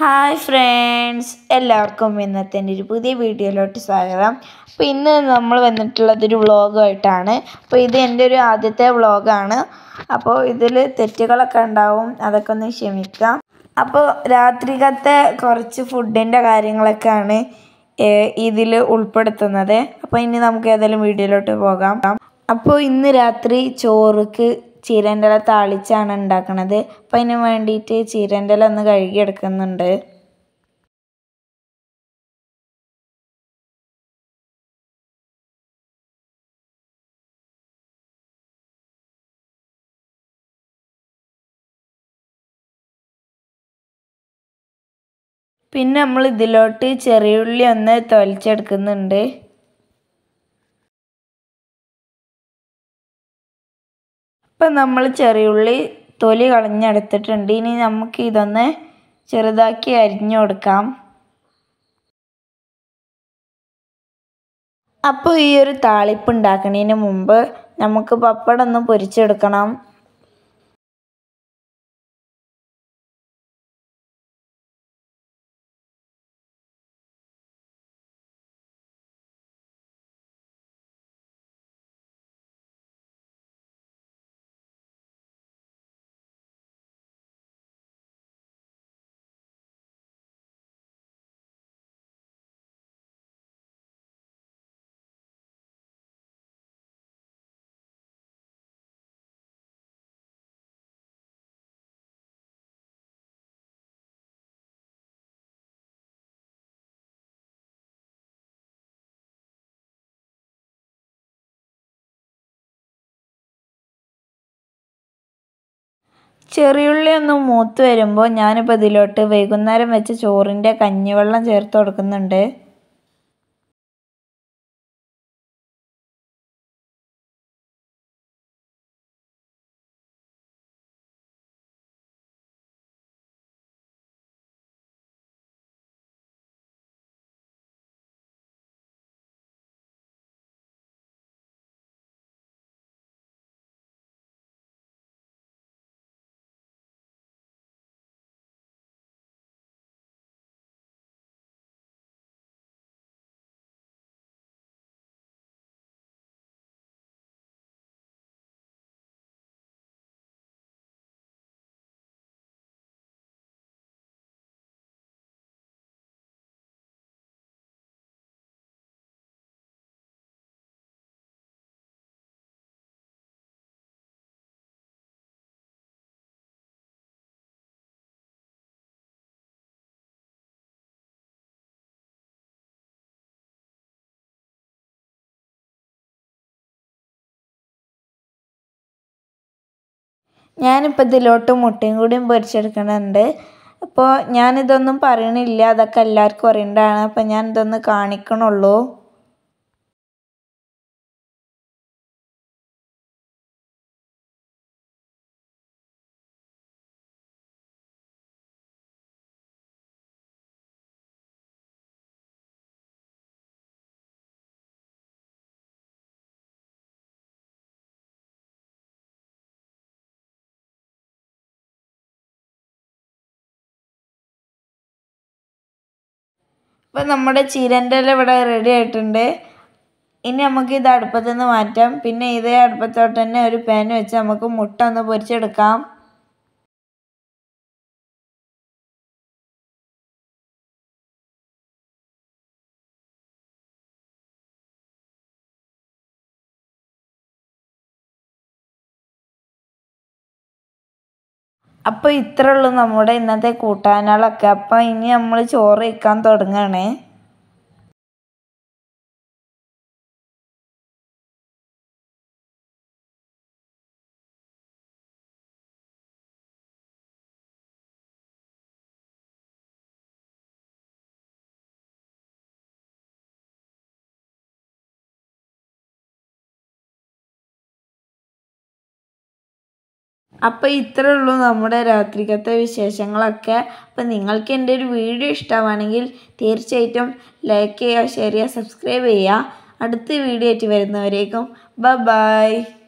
hi friends എല്ലാവർക്കും ഇന്നത്തെ എൻ്റെ ഒരു പുതിയ വീഡിയോയിലോട്ട് സ്വാഗതം അപ്പോൾ ഇന്ന് നമ്മൾ വന്നിട്ടുള്ളത് ഒരു വ്ളോഗായിട്ടാണ് അപ്പോൾ ഇത് എൻ്റെ ഒരു ആദ്യത്തെ വ്ളോഗാണ് അപ്പോൾ ഇതിൽ തെറ്റുകളൊക്കെ ഉണ്ടാവും അതൊക്കെ ഒന്ന് ക്ഷമിക്കാം അപ്പോൾ രാത്രികത്തെ കുറച്ച് ഫുഡിൻ്റെ കാര്യങ്ങളൊക്കെയാണ് ഇതിൽ ഉൾപ്പെടുത്തുന്നത് അപ്പോൾ ഇനി നമുക്ക് ഏതായാലും വീഡിയോയിലോട്ട് പോകാം അപ്പോൾ ഇന്ന് രാത്രി ചോറുക്ക് ചീരൻ്റെ ഇല താളിച്ചാണ് ഉണ്ടാക്കണത് അപ്പം അതിന് വേണ്ടിയിട്ട് ചീരൻ്റെ ഇല ഒന്ന് കഴുകിയെടുക്കുന്നുണ്ട് പിന്നെ നമ്മൾ ഇതിലോട്ട് ചെറിയുള്ളി ഒന്ന് തൊലിച്ചെടുക്കുന്നുണ്ട് ഇപ്പം നമ്മൾ ചെറിയുള്ളി തൊലി കളഞ്ഞെടുത്തിട്ടുണ്ട് ഇനി നമുക്ക് ഇതൊന്ന് ചെറുതാക്കി അരിഞ്ഞു കൊടുക്കാം അപ്പോൾ ഈ ഒരു താളിപ്പ് ഉണ്ടാക്കുന്നതിന് മുമ്പ് നമുക്ക് പപ്പടം ഒന്ന് പൊരിച്ചെടുക്കണം ചെറിയുള്ളി ഒന്ന് മൂത്ത് വരുമ്പോൾ ഞാനിപ്പോൾ ഇതിലോട്ട് വൈകുന്നേരം വെച്ച് ചോറിൻ്റെ കഞ്ഞിവെള്ളം ചേർത്ത് കൊടുക്കുന്നുണ്ട് ഞാനിപ്പോൾ ഇതിലോട്ട് മുട്ടയും കൂടിയും പൊരിച്ചെടുക്കുന്നുണ്ട് അപ്പോൾ ഞാനിതൊന്നും പറയണില്ല അതൊക്കെ എല്ലാവർക്കും അറിയേണ്ടതാണ് അപ്പോൾ ഞാൻ ഇതൊന്ന് കാണിക്കണുള്ളൂ ഇപ്പം നമ്മുടെ ചീരൻ്റെ ഇല ഇവിടെ റെഡി ആയിട്ടുണ്ട് ഇനി നമുക്ക് ഇത് അടുപ്പത്തു നിന്ന് മാറ്റാം പിന്നെ ഇതേ അടുപ്പത്തോട്ട് തന്നെ ഒരു പാൻ വെച്ച് നമുക്ക് മുട്ട ഒന്ന് പൊരിച്ചെടുക്കാം അപ്പോൾ ഇത്രേ ഉള്ളൂ നമ്മുടെ ഇന്നത്തെ കൂട്ടാനുകളൊക്കെ അപ്പോൾ ഇനി നമ്മൾ ചോറ് വയ്ക്കാൻ തുടങ്ങുകയാണ് അപ്പോൾ ഇത്രേ ഉള്ളൂ നമ്മുടെ രാത്രിക്കത്തെ വിശേഷങ്ങളൊക്കെ അപ്പോൾ നിങ്ങൾക്ക് എൻ്റെ ഒരു വീഡിയോ ഇഷ്ടമാണെങ്കിൽ തീർച്ചയായിട്ടും ലൈക്ക് ചെയ്യുക ഷെയർ ചെയ്യുക സബ്സ്ക്രൈബ് ചെയ്യുക അടുത്ത വീഡിയോ ആയിട്ട് വരുന്നവരേക്കും ബ ബായ്